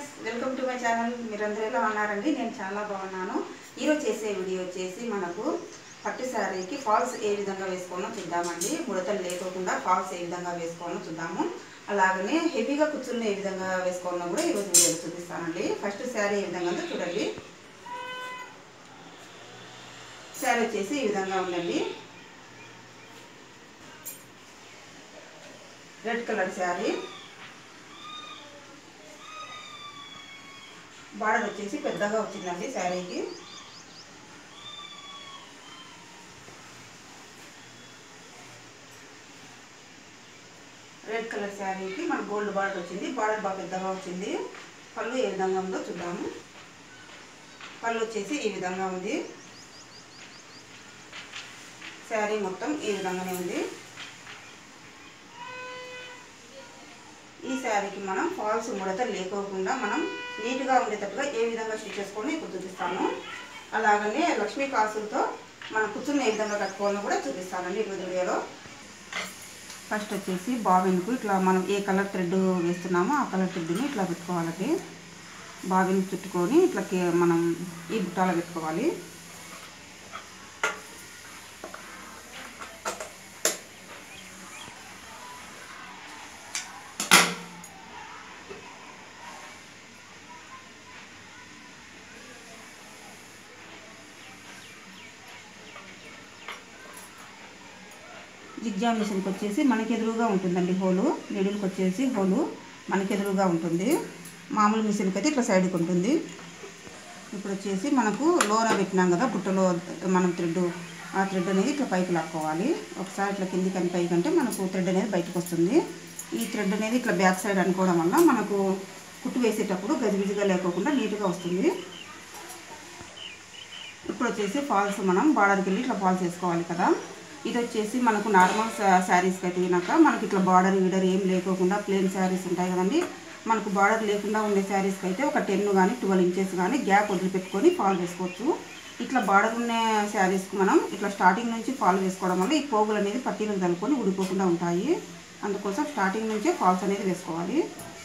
friends welcome to my channel మీరందరూ ఎలా ఉన్నారండి నేను చాలా బాగున్నాను ఈరోజు చేసే వీడియో వచ్చేసి మనకు పట్టు శారీకి ఫాల్స్ ఏ విధంగా వేసుకోవాలో చూద్దామండి ముడతలు లేకోకుండా ఫాల్స్ ఏ విధంగా వేసుకోవాలో చూద్దాము అలాగనే హెవీగా కుచ్చులను ఏ విధంగా వేసుకోవాలో కూడా ఈరోజు వీడియోలో చూపిస్తానండి ఫస్ట్ శారీ ఏ విధంగా ఉందో చూడండి శారీ వచ్చేసి ఈ విధంగా ఉందండి రెడ్ కలర్ శారీ బార్డర్ వచ్చేసి పెద్దగా వచ్చిందండి శారీకి రెడ్ కలర్ శారీకి మన గోల్డ్ బార్డర్ వచ్చింది బార్డర్ బాగా పెద్దగా వచ్చింది పళ్ళు ఏ విధంగా ఉందో చూద్దాము పళ్ళు వచ్చేసి ఈ విధంగా ఉంది శారీ మొత్తం ఈ విధంగానే ఉంది ఈ శారీకి మనం ఫాల్స్ ముడత లేకోకుండా మనం నీట్గా ఉండేటట్టుగా ఏ విధంగా స్టిచ్ చేసుకొని ఇప్పుడు చూపిస్తాను అలాగనే లక్ష్మీ కాసులతో మనం కూర్చుని ఏ విధంగా కట్టుకోవాలో కూడా చూపిస్తానండి ఈరోజు వీడియోలో ఫస్ట్ వచ్చేసి బాబిన్కు ఇట్లా మనం ఏ కలర్ థ్రెడ్ వేస్తున్నామో ఆ కలర్ థ్రెడ్ని ఇట్లా పెట్టుకోవాలండి బాబిన్ చుట్టుకొని ఇట్లా కే- మనం ఈ బుట్టాలో పెట్టుకోవాలి జిగ్జా మిషన్కి వచ్చేసి మనకి ఎదురుగా ఉంటుందండి హోలు నీడిల్కి వచ్చేసి హోలు మనకి ఎదురుగా ఉంటుంది మామూలు మిషన్కి అయితే ఇట్లా సైడ్కి ఉంటుంది ఇప్పుడు వచ్చేసి మనకు లోన పెట్టినాం కదా బుట్టలో మనం థ్రెడ్ ఆ థ్రెడ్ అనేది ఇట్లా పైకి లాక్కోవాలి ఒకసారి ఇట్లా కిందికి అని పైకి అంటే మనకు థ్రెడ్ అనేది బయటకు వస్తుంది ఈ థ్రెడ్ అనేది ఇట్లా బ్యాక్ సైడ్ అనుకోవడం వల్ల మనకు కుట్టు వేసేటప్పుడు గజిబిజిగా లేకోకుండా నీట్గా వస్తుంది ఇప్పుడు వచ్చేసి ఫాల్స్ మనం బార్డర్కి వెళ్ళి ఇట్లా ఫాల్స్ వేసుకోవాలి కదా ఇది వచ్చేసి మనకు నార్మల్ శారీస్కి అయితే కనుక మనకి ఇట్లా బార్డర్ గీడర్ ఏం లేకోకుండా ప్లెయిన్ శారీస్ ఉంటాయి కదండి మనకు బార్డర్ లేకుండా ఉండే శారీస్కి అయితే ఒక టెన్ కానీ ట్వెల్వ్ ఇంచెస్ కానీ గ్యాప్ వదిలిపెట్టుకొని ఫాల్ వేసుకోవచ్చు ఇట్లా బార్డర్ ఉన్న శారీస్కి మనం ఇట్లా స్టార్టింగ్ నుంచి ఫాల్ వేసుకోవడం వల్ల ఈ పోగులు అనేది పట్టీలకు తలుకొని ఊడిపోకుండా ఉంటాయి అందుకోసం స్టార్టింగ్ నుంచే ఫాల్స్ అనేది వేసుకోవాలి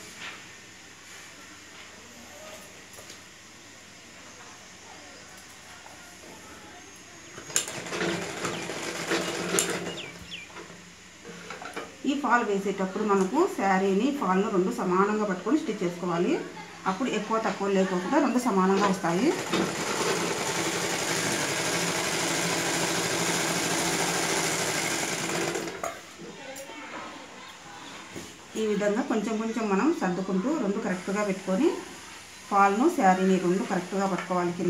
ఈ ఫాల్ వేసేటప్పుడు మనకు శారీని ఫాల్ను రెండు సమానంగా పట్టుకొని స్టిచ్ చేసుకోవాలి అప్పుడు ఎక్కువ తక్కువ లేకోకుండా రెండు సమానంగా వస్తాయి ఈ విధంగా కొంచెం కొంచెం మనం సర్దుకుంటూ రెండు కరెక్ట్గా పెట్టుకొని ఫాల్ను శారీని రెండు కరెక్ట్గా పట్టుకోవాలి కింద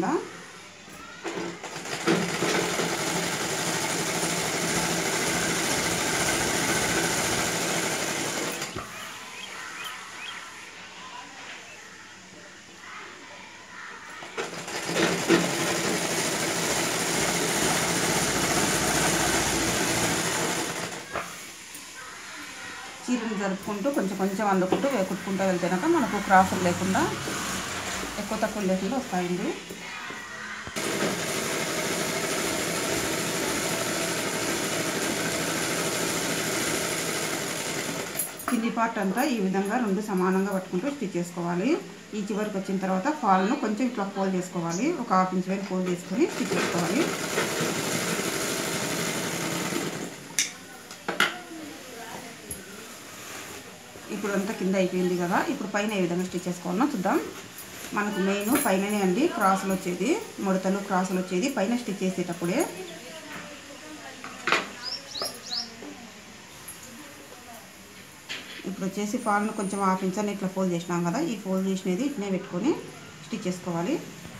చీరను జరుపుకుంటూ కొంచెం కొంచెం అందుకుంటూ వేకుట్టుకుంటూ వెళ్తేనాక మనకు క్రాసులు లేకుండా ఎక్కువ తక్కువ లేకుండా వస్తాయండి కింది పార్ట్ అంతా ఈ విధంగా రెండు సమానంగా పట్టుకుంటూ స్టిచ్ చేసుకోవాలి ఈ చివరికి వచ్చిన తర్వాత ఫాల్ను కొంచెం ఇట్లా ఫోల్డ్ చేసుకోవాలి ఒక హాఫ్ ఇంచ్ వరకు ఫోల్డ్ చేసుకొని స్టిచ్ చేసుకోవాలి ఇప్పుడు అంతా కింద అయిపోయింది కదా ఇప్పుడు పైన ఏ విధంగా స్టిచ్ చేసుకోవాలో చూద్దాం మనకు మెయిన్ పైననే అండి క్రాసులు వచ్చేది ముడతలు క్రాసులు వచ్చేది పైన స్టిచ్ చేసేటప్పుడే ఇప్పుడు వచ్చేసి ఫాల్ను కొంచెం హాఫ్ ఇంచ్ అని ఇట్లా ఫోల్డ్ చేసినాం కదా ఈ ఫోల్డ్ చేసినది ఇట్నే పెట్టుకొని స్టిచ్ చేసుకోవాలి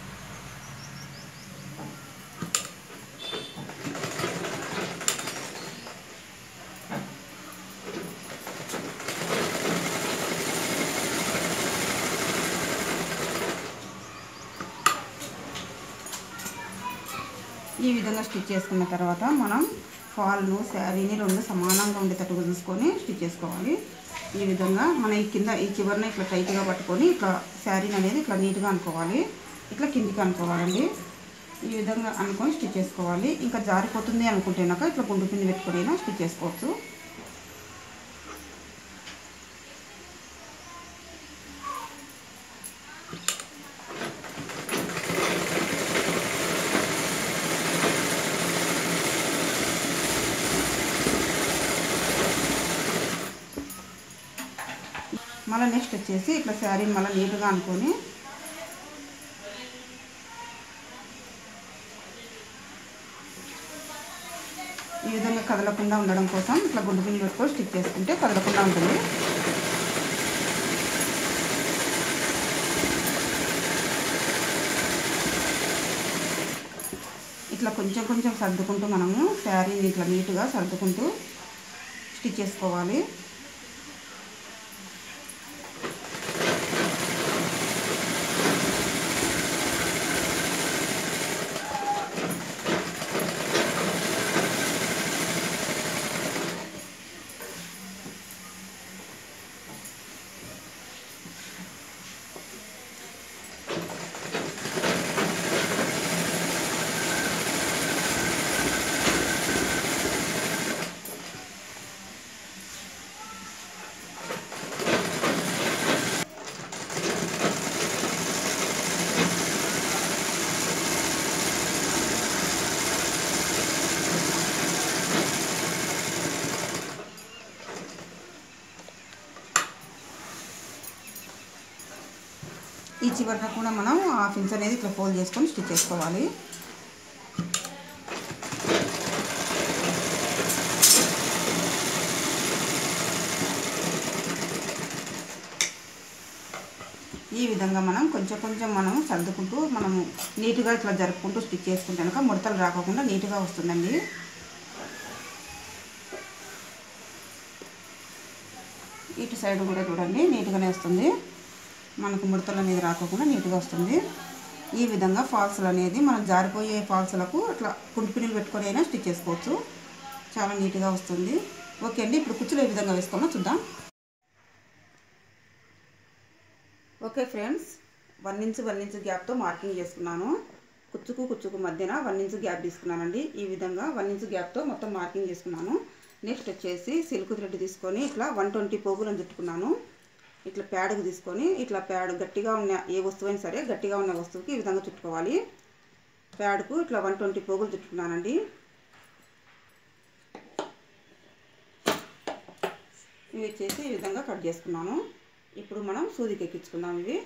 ఈ విధంగా స్టిచ్ చేసుకున్న తర్వాత మనం ఫాల్ను శారీని రెండు సమానంగా ఉండేటట్టుగా తీసుకొని స్టిచ్ చేసుకోవాలి ఈ విధంగా మన ఈ కింద ఈ చివరిన ఇట్లా టైట్గా పట్టుకొని ఇట్లా శారీని అనేది ఇట్లా నీట్గా అనుకోవాలి ఇట్లా కిందికి అనుకోవాలండి ఈ విధంగా అనుకొని స్టిచ్ చేసుకోవాలి ఇంకా జారిపోతుంది అనుకుంటేనాక ఇట్లా గుండు పిండి పెట్టుకొని స్టిచ్ చేసుకోవచ్చు మళ్ళీ నెక్స్ట్ వచ్చేసి ఇట్లా శారీని మళ్ళీ నీట్గా అనుకొని ఈ విధంగా కదలకుండా ఉండడం కోసం ఇట్లా గుడ్డు పిల్లి పెట్టుకొని స్టిచ్ చేసుకుంటే కదలకుండా ఉంటుంది ఇట్లా కొంచెం కొంచెం సర్దుకుంటూ మనము శారీని ఇట్లా నీట్గా సర్దుకుంటూ స్టిచ్ చేసుకోవాలి ఈ చివరిన కూడా మనం హాఫ్ ఇంచ్ అనేది ఇట్లా ఫోల్డ్ చేసుకొని స్టిచ్ చేసుకోవాలి ఈ విధంగా మనం కొంచెం కొంచెం మనం సర్దుకుంటూ మనము నీట్గా ఇట్లా జరుపుకుంటూ స్టిచ్ చేసుకుంటే కనుక ముడతలు రాకుండా నీట్గా వస్తుందండి ఇటు సైడ్ కూడా చూడండి నీట్గానే వస్తుంది మనకు ముడతలు అనేది రాకోకుండా నీట్గా వస్తుంది ఈ విధంగా ఫాల్స్లు అనేది మనం జారిపోయే ఫాల్స్లకు ఇట్లా కుంటిపిన్నులు పెట్టుకొని అయినా స్టిచ్ చేసుకోవచ్చు చాలా నీట్గా వస్తుంది ఓకే అండి ఇప్పుడు కుచ్చులు ఏ విధంగా వేసుకోవాలో చూద్దాం okay friends one inch one inch గ్యాప్తో మార్కింగ్ చేసుకున్నాను కుచ్చుకు కుచ్చుకు మధ్యన వన్ ఇంచ్ గ్యాప్ తీసుకున్నానండి ఈ విధంగా వన్ ఇంచ్ గ్యాప్తో మొత్తం మార్కింగ్ చేసుకున్నాను నెక్స్ట్ వచ్చేసి సిల్క్ థ్రెడ్ తీసుకొని ఇట్లా వన్ ట్వంటీ పోగులను చుట్టుకున్నాను ఇట్లా ప్యాడ్కి తీసుకొని ఇట్లా ప్యాడ్ గట్టిగా ఉన్న ఏ వస్తువైనా సరే గట్టిగా ఉన్న వస్తువుకి ఈ విధంగా చుట్టుకోవాలి ప్యాడ్కు ఇట్లా వన్ ట్వంటీ పోగులు చుట్టుకున్నానండి ఇవి వచ్చేసి ఈ విధంగా కట్ చేసుకున్నాను ఇప్పుడు మనం సూదికి ఎక్కించుకుందాం ఇవి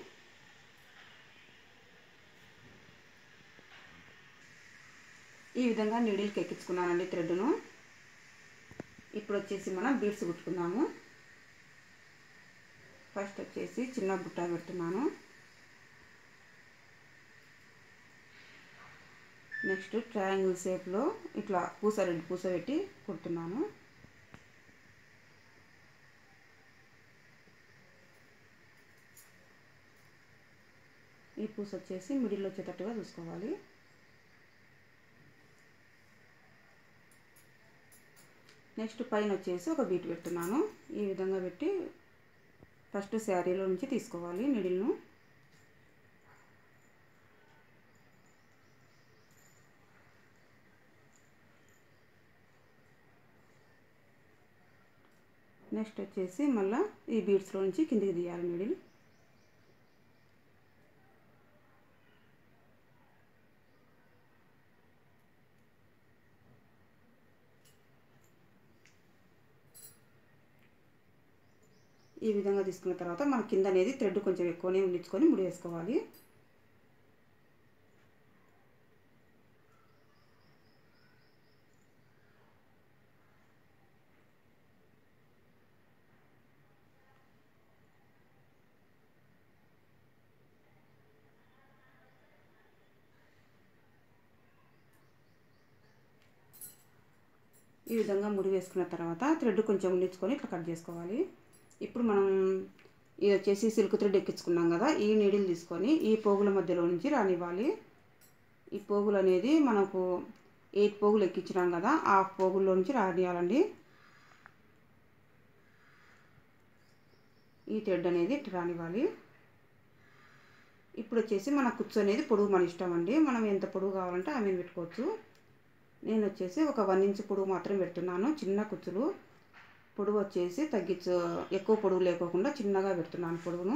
ఈ విధంగా నీడిల్కి ఎక్కించుకున్నానండి థ్రెడ్ను ఇప్పుడు వచ్చేసి మనం బీడ్స్ కుట్టుకుందాము ఫస్ట్ వచ్చేసి చిన్న బుట్ట పెడుతున్నాను నెక్స్ట్ ట్రయాంగిల్ షేప్లో ఇట్లా పూస రెండు పూస పెట్టి కుడుతున్నాను ఈ పూస వచ్చేసి మిడిల్ వచ్చేటట్టుగా చూసుకోవాలి నెక్స్ట్ పైన వచ్చేసి ఒక బీట్ పెడుతున్నాను ఈ విధంగా పెట్టి ఫస్ట్ శారీలో నుంచి తీసుకోవాలి నిడిల్ను నెక్స్ట్ వచ్చేసి మళ్ళీ ఈ బీడ్స్లో నుంచి కిందికి తీయాలి మిడిల్ ఈ విధంగా తీసుకున్న తర్వాత మన కింద అనేది థ్రెడ్ కొంచెం ఎక్కువనే ఉండించుకొని ముడి వేసుకోవాలి ఈ విధంగా ముడి వేసుకున్న తర్వాత థ్రెడ్ కొంచెం ఉండించుకొని ఇట్లా కట్ చేసుకోవాలి ఇప్పుడు మనం ఇది వచ్చేసి సిల్క్ థ్రెడ్ ఎక్కించుకున్నాం కదా ఈ నీడిల్ తీసుకొని ఈ పోగుల మధ్యలో నుంచి రానివ్వాలి ఈ పోగులు అనేది మనకు ఎయిట్ పోగులు ఎక్కించినాం కదా ఆ పోగుల్లో నుంచి రానియాలండి ఈ థ్రెడ్ అనేది ఇట్లా రానివ్వాలి ఇప్పుడు వచ్చేసి మన కుచ్చు అనేది పొడుగు మన ఇష్టం అండి మనం ఎంత పొడుగు కావాలంటే ఆమె పెట్టుకోవచ్చు నేను వచ్చేసి ఒక వన్ ఇంచ్ పొడుగు మాత్రం పెడుతున్నాను చిన్న కుచ్చులు పొడుగు వచ్చేసి తగ్గించు ఎక్కువ పొడుగు లేకోకుండా చిన్నగా పెడుతున్నాను పొడుగును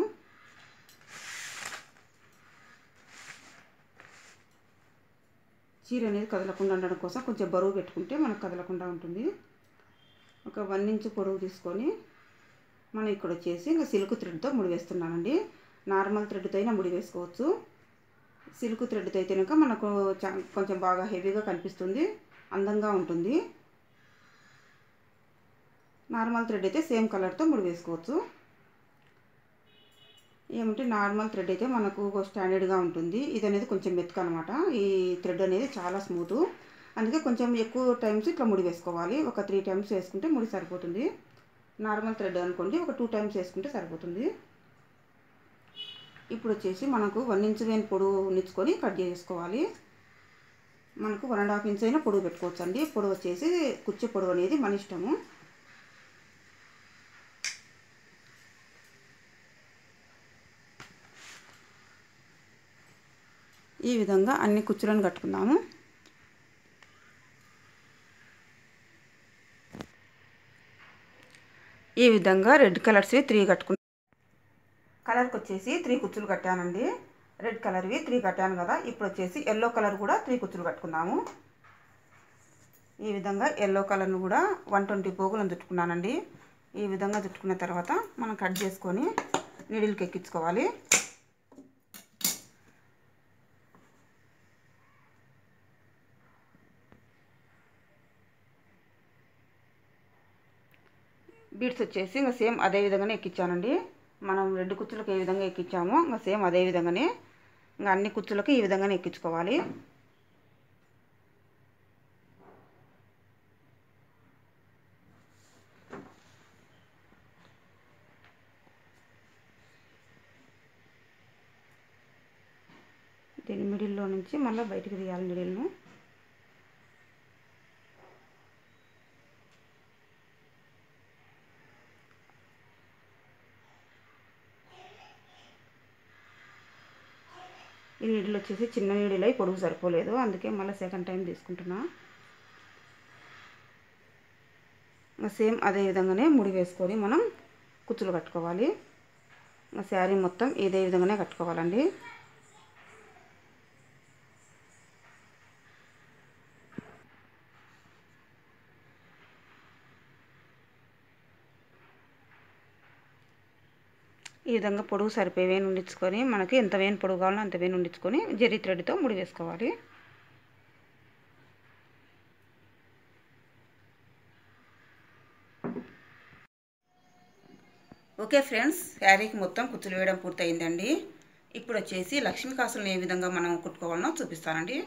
చీర అనేది కదలకుండా ఉండడం కోసం కొంచెం బరువు పెట్టుకుంటే మనకు కదలకుండా ఉంటుంది ఒక వన్ ఇంచ్ పొడవు తీసుకొని మనం ఇక్కడ వచ్చేసి ఇంకా సిల్క్ థ్రెడ్తో ముడి వేస్తున్నానండి నార్మల్ థ్రెడ్తో అయినా ముడి వేసుకోవచ్చు సిల్క్ థ్రెడ్తో అయితే కనుక మనకు చా- కొంచెం బాగా హెవీగా కనిపిస్తుంది అందంగా ఉంటుంది నార్మల్ థ్రెడ్ అయితే సేమ్ కలర్తో ముడి వేసుకోవచ్చు ఏమంటే నార్మల్ థ్రెడ్ అయితే మనకు స్టాండర్డ్గా ఉంటుంది ఇది అనేది కొంచెం మెతుకు అనమాట ఈ థ్రెడ్ అనేది చాలా స్మూత్ అందుకే కొంచెం ఎక్కువ టైమ్స్ ఇట్లా ముడి వేసుకోవాలి ఒక త్రీ టైమ్స్ వేసుకుంటే ముడి సరిపోతుంది నార్మల్ థ్రెడ్ అనుకోండి ఒక టూ టైమ్స్ వేసుకుంటే సరిపోతుంది ఇప్పుడు వచ్చేసి మనకు వన్ ఇంచ్ వేన్ పొడవు నిచ్చుకొని కట్ చేసుకోవాలి మనకు వన్ అండ్ హాఫ్ ఇంచ్ అయినా పొడవు పెట్టుకోవచ్చు అండి పొడవు వచ్చేసి కుచ్చు పొడవు అనేది మన ఇష్టము ఈ విధంగా అన్ని కుచ్చులను కట్టుకుందాము ఈ విధంగా రెడ్ కలర్స్వి త్రీ కట్టుకున్నా కలర్కి వచ్చేసి త్రీ కుచ్చులు కట్టానండి రెడ్ కలర్వి త్రీ కట్టాను కదా ఇప్పుడు వచ్చేసి ఎల్లో కలర్ కూడా త్రీ కుచ్చులు కట్టుకుందాము ఈ విధంగా ఎల్లో కలర్ను కూడా వన్ ట్వంటీ పోగులను చుట్టుకున్నానండి ఈ విధంగా చుట్టుకున్న తర్వాత మనం కట్ చేసుకొని నీడిల్కి ఎక్కించుకోవాలి బీడ్స్ వచ్చేసి ఇంకా సేమ్ అదే విధంగానే ఎక్కించానండి మనం రెండు కుచ్చులకు ఏ విధంగా ఎక్కించామో ఇంకా సేమ్ అదే విధంగానే ఇంకా అన్ని కుచ్చులకు ఈ విధంగానే ఎక్కించుకోవాలి దీని మిడిల్లో నుంచి మళ్ళీ బయటికి తీయాలి మిడిల్ను ఈ నీడిల్ వచ్చేసి చిన్న నీడిల్ అయి పొడుగు సరిపోలేదు అందుకే మళ్ళీ సెకండ్ టైం తీసుకుంటున్నా ఇంకా సేమ్ అదే విధంగానే ముడి వేసుకొని మనం కుచ్చులు కట్టుకోవాలి ఇంకా శారీ మొత్తం ఇదే విధంగానే కట్టుకోవాలండి ఈ విధంగా పొడుగు సరిపోయి వేణి ఉండించుకొని మనకి ఎంత వేణి పొడుగు కావాలో అంత వేణి ఉండించుకొని జరీ థ్రెడ్తో ముడి వేసుకోవాలి ఓకే ఫ్రెండ్స్ శారీకి మొత్తం కుచ్చులు వేయడం పూర్తయిందండి ఇప్పుడు వచ్చేసి లక్ష్మీ కాసులను ఏ విధంగా మనం కుట్టుకోవాలనో చూపిస్తానండి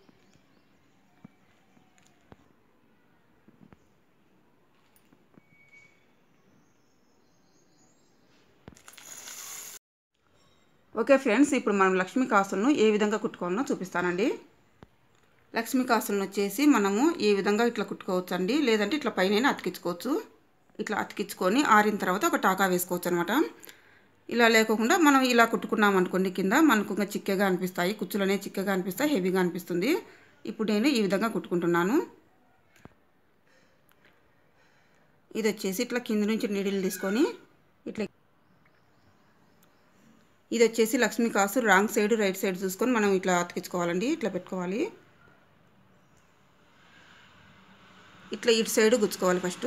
ఓకే ఫ్రెండ్స్ ఇప్పుడు మనం లక్ష్మీ కాసులను ఏ విధంగా కుట్టుకోవాలనో చూపిస్తానండి లక్ష్మీ కాసులను వచ్చేసి మనము ఈ విధంగా ఇట్లా కుట్టుకోవచ్చు అండి లేదంటే ఇట్లా పైన అతికించుకోవచ్చు ఇట్లా అతికించుకొని ఆరిన తర్వాత ఒక టాకా వేసుకోవచ్చు అనమాట ఇలా లేకుండా మనం ఇలా కుట్టుకున్నాం అనుకోండి కింద మనకు ఇంకా చిక్కగా అనిపిస్తాయి కుచ్చులు అనేవి చిక్కగా అనిపిస్తాయి హెవీగా అనిపిస్తుంది ఇప్పుడు నేను ఈ విధంగా కుట్టుకుంటున్నాను ఇది వచ్చేసి ఇట్లా కింద నుంచి నీడిల్ తీసుకొని ఇట్లా ఇది వచ్చేసి లక్ష్మీ కాసు రాంగ్ సైడ్ రైట్ సైడ్ చూసుకొని మనం ఇట్లా అతికించుకోవాలండి ఇట్లా పెట్టుకోవాలి ఇట్లా ఇటు సైడ్ గుచ్చుకోవాలి ఫస్ట్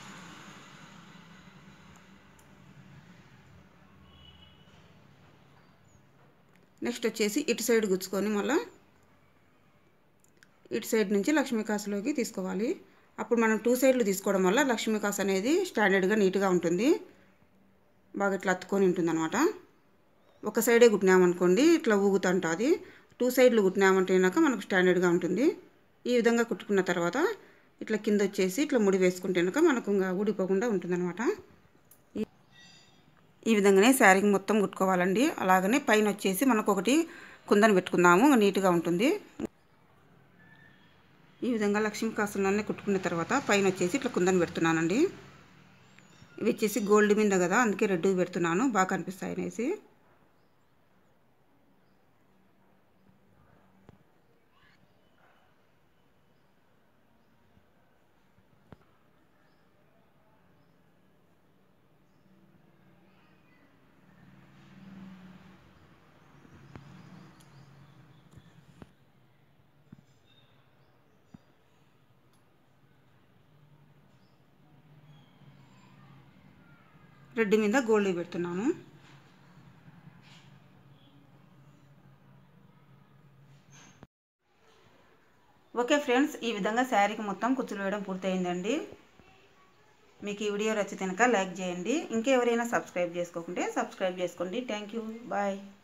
నెక్స్ట్ వచ్చేసి ఇటు సైడ్ గుచ్చుకొని మళ్ళీ ఇటు సైడ్ నుంచి లక్ష్మీ కాసులోకి తీసుకోవాలి అప్పుడు మనం టూ సైడ్లు తీసుకోవడం వల్ల లక్ష్మీ కాసు అనేది స్టాండర్డ్గా నీట్గా ఉంటుంది బాగా ఇట్లా అత్తుకొని ఉంటుంది అనమాట ఒక సైడే కుట్టినామనుకోండి ఇట్లా ఊగుతుంటుంది టూ సైడ్లు కుట్టినామంటేనాక మనకు స్టాండర్డ్గా ఉంటుంది ఈ విధంగా కుట్టుకున్న తర్వాత ఇట్లా కింద వచ్చేసి ఇట్లా ముడి వేసుకుంటేనాక మనకు ఇంకా ఊడిపోకుండా ఉంటుందన్నమాట ఈ- ఈ విధంగానే శారీకి మొత్తం కుట్టుకోవాలండి అలాగనే పైన వచ్చేసి మనకు ఒకటి కుందని పెట్టుకుందాము నీట్గా ఉంటుంది ఈ విధంగా లక్ష్మీ కాసులన్నీ కుట్టుకున్న తర్వాత పైన వచ్చేసి ఇట్లా కుందని పెడుతున్నానండి ఇవి వచ్చేసి గోల్డ్ మీద కదా అందుకే రెడ్ పెడుతున్నాను బాగా కనిపిస్తాయి అనేసి రెడ్ మీద గోల్డ్ పెడుతున్నాను ఓకే ఫ్రెండ్స్ ఈ విధంగా శారీకి మొత్తం కుచ్చులు వేయడం పూర్తయిందండి మీకు ఈ వీడియో నచ్చితే కనుక లైక్ చేయండి ఇంకెవరైనా సబ్స్క్రైబ్ చేసుకోకుంటే సబ్స్క్రైబ్ చేసుకోండి థ్యాంక్ యూ బాయ్